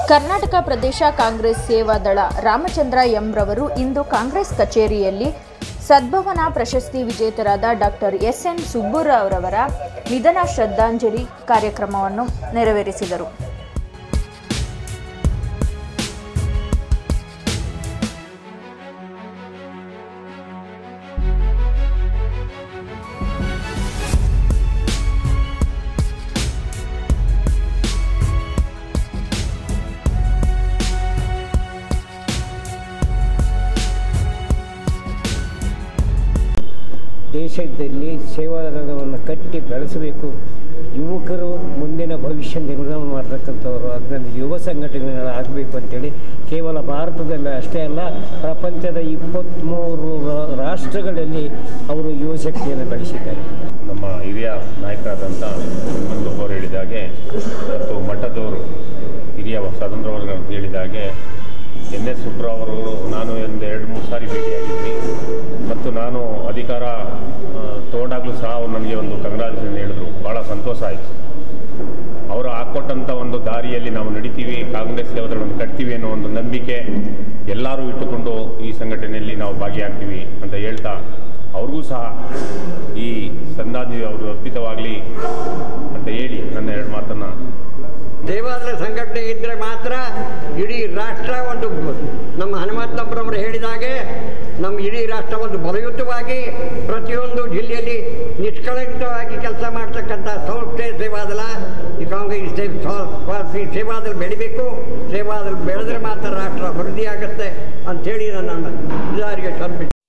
ಕರ್ನಾಟಕ ಪ್ರದೇಶ ಕಾಂಗ್ರೆಸ್ ಸೇವಾದಳ ರಾಮಚಂದ್ರ ಎಂ ರವರು ಇಂದು ಕಾಂಗ್ರೆಸ್ ಕಚೇರಿಯಲ್ಲಿ ಸದ್ಭವನ ಪ್ರಶಸ್ತಿ ವಿಜೇತರಾದ ಡಾಕ್ಟರ್ ಎಸ್ ಎನ್ ಸುಬ್ಬುರವರವರ ನಿಧನ ಶ್ರದ್ಧಾಂಜಲಿ ಕಾರ್ಯಕ್ರಮವನ್ನು ನೆರವೇರಿಸಿದರು ದೇಶದಲ್ಲಿ ಸೇವಾದಳವನ್ನು ಕಟ್ಟಿ ಬೆಳೆಸಬೇಕು ಯುವಕರು ಮುಂದಿನ ಭವಿಷ್ಯ ನಿರ್ಮಾಣ ಮಾಡ್ತಕ್ಕಂಥವ್ರು ಅದರಲ್ಲಿ ಯುವ ಸಂಘಟನೆಗಳು ಆಗಬೇಕು ಅಂತೇಳಿ ಕೇವಲ ಭಾರತದಲ್ಲಿ ಅಷ್ಟೇ ಅಲ್ಲ ಪ್ರಪಂಚದ ಇಪ್ಪತ್ತ್ಮೂರು ರಾ- ರಾಷ್ಟ್ರಗಳಲ್ಲಿ ಅವರು ಯುವಶಕ್ತಿಯನ್ನು ಬೆಳೆಸಿದ್ದಾರೆ ನಮ್ಮ ಹಿರಿಯ ನಾಯಕರಾದಂಥ ಹನುಮಂತಪ್ಪ ಅವರು ಹೇಳಿದ ಹಾಗೆ ಮತ್ತು ಮಠದವರು ಹಿರಿಯ ಸ್ವಾತಂತ್ರ್ಯ ವರ್ಗ ಅಂತ ಹೇಳಿದ ಹಾಗೆ ಎನ್ ಎಸ್ ಸುಬ್ರಾವ್ ಅವರು ನಾನು ಒಂದು ಎರಡು ಮೂರು ಸಾರಿ ಭೇಟಿಯಾಗಿದ್ವಿ ಮತ್ತು ನಾನು ಅಧಿಕಾರ ಆ, ತಗೊಂಡಾಗಲೂ ಸಹ ಅವ್ರು ನನಗೆ ಒಂದು ಕಂಗ್ರಾಚುಲೇಷನ್ ಹೇಳಿದ್ರು ಭಾಳ ಸಂತೋಷ ಆಯಿತು ಅವರು ಹಾಕ್ಕೊಟ್ಟಂಥ ಒಂದು ದಾರಿಯಲ್ಲಿ ನಾವು ನಡಿತೀವಿ ಕಾಂಗ್ರೆಸ್ ಸೇವದಳನ್ನು ಕಟ್ತೀವಿ ಅನ್ನೋ ಒಂದು ನಂಬಿಕೆ ಎಲ್ಲರೂ ಇಟ್ಟುಕೊಂಡು ಈ ಸಂಘಟನೆಯಲ್ಲಿ ನಾವು ಭಾಗಿಯಾಗ್ತೀವಿ ಅಂತ ಹೇಳ್ತಾ ಅವ್ರಿಗೂ ಸಹ ಈ ಸಂಧಾನ ಅವರು ಅರ್ಪಿತವಾಗಲಿ ಅಂತ ಹೇಳಿ ನನ್ನ ಎರಡು ಮಾತನ್ನು ದೇವಾಲಯ ಸಂಘಟನೆ ಇದ್ದರೆ ಮಾತ್ರ ಇಡೀ ರಾಷ್ಟ್ರ ಒಂದು ನಮ್ಮ ಹನುಮಂತಪ್ಪರವರು ಹೇಳಿದಾಗೆ ನಮ್ಮ ಇಡೀ ರಾಷ್ಟ್ರ ಒಂದು ಬಲಯುತವಾಗಿ ಪ್ರತಿಯೊಂದು ಜಿಲ್ಲೆಯಲ್ಲಿ ನಿಷ್ಕಳಂಕವಾಗಿ ಕೆಲಸ ಮಾಡ್ತಕ್ಕಂಥ ಸಂಸ್ಥೆ ಸೇವಾದಲ ಈ ಕಾಂಗ್ರೆಸ್ ಸೇ- ಸ್ವ- ಸೇವಾದಲ್ ಬೆಳಿಬೇಕು ಸೇವಾದಲ್ ಬೆಳೆದ್ರೆ ಮಾತ್ರ ರಾಷ್ಟ್ರ ಅಭಿವೃದ್ಧಿ ಆಗುತ್ತೆ ಅಂಥೇಳಿ ನನ್ನ ಇದಾರಿಗೆ ಸಮರ್ಪಿಸಿ